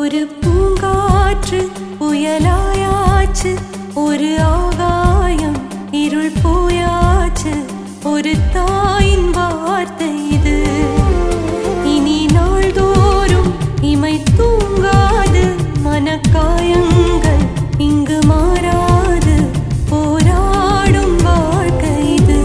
ஒரு பூங்காற்று புயலாயாச்சு ஒரு ஆகாயம் இருள் போயாச்சு ஒரு தாயின் வார்த்தை இது இனி நாள்தோறும் இமை தூங்காது மனக்காயங்கள் இங்கு மாறாது போராடும் வாழ்க்கை இது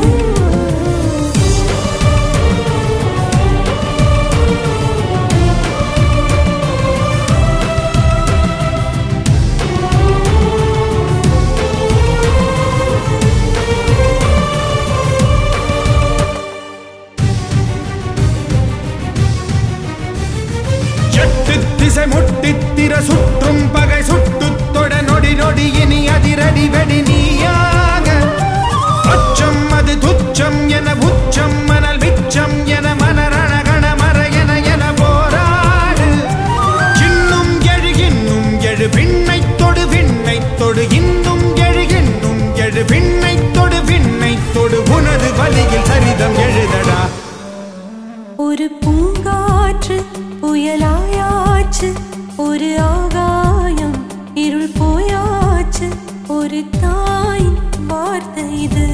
எட்டு திசை முட்டித்திர சுற்றும் பகை சுட்டுத் தொட நொடி நொடி இனி அதிரடி வெடி நீயாக அச்சம் அது துச்சம் என உச்சம் மணல் மிச்சம் என மனரணகண மர என என போராடு இன்னும் எழு இன்னும் எழு விண்ணை தொடு விண்ணை தொடு இன்னும் எழு இன்னும் எழு விண்ணை தொடு விண்ணை தொடு உனது வழியில் சரிதம் எழுதடா ஒரு பூங்காற்று புயலாயாச்சு ஒரு ஆகாயம் இருள் போயாச்சு ஒரு தாயின் வார்த்தை இது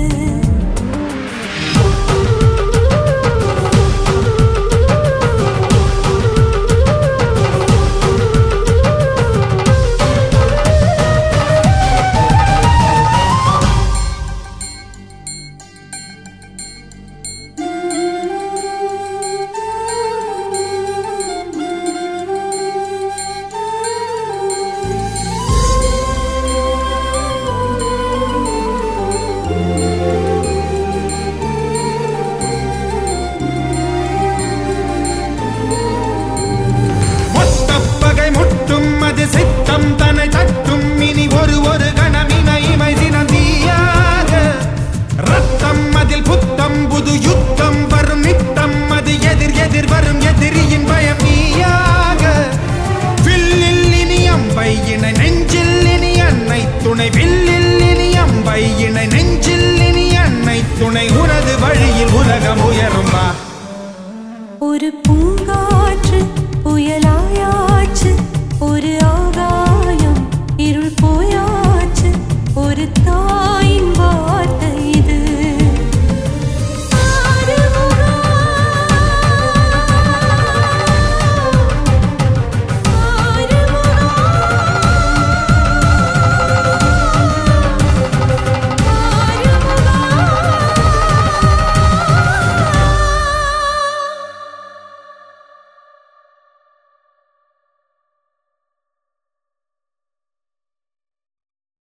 மொத்தப் பகை முட்டும் அது சித்தம் தன்னை தட்டும் இனி ஒரு ஒரு கணம் இமை இமை தினம் தீயாக ரத்தம் அதில் புத்தம் புது யுத்தம் வரும் நித்தம் அது எதிர் எதிர் வரும் எதிரியின் பயம் நீயாக வில்லில் இனி அம்பை இணை நெஞ்சில் இனி அன்னை துணை வில்லில் இனி அம்பை இணை நெஞ்சில் இனி அன்னை துணை உனது வழியில் உலகம் உயரும் வா ஒரு பூங்காற்று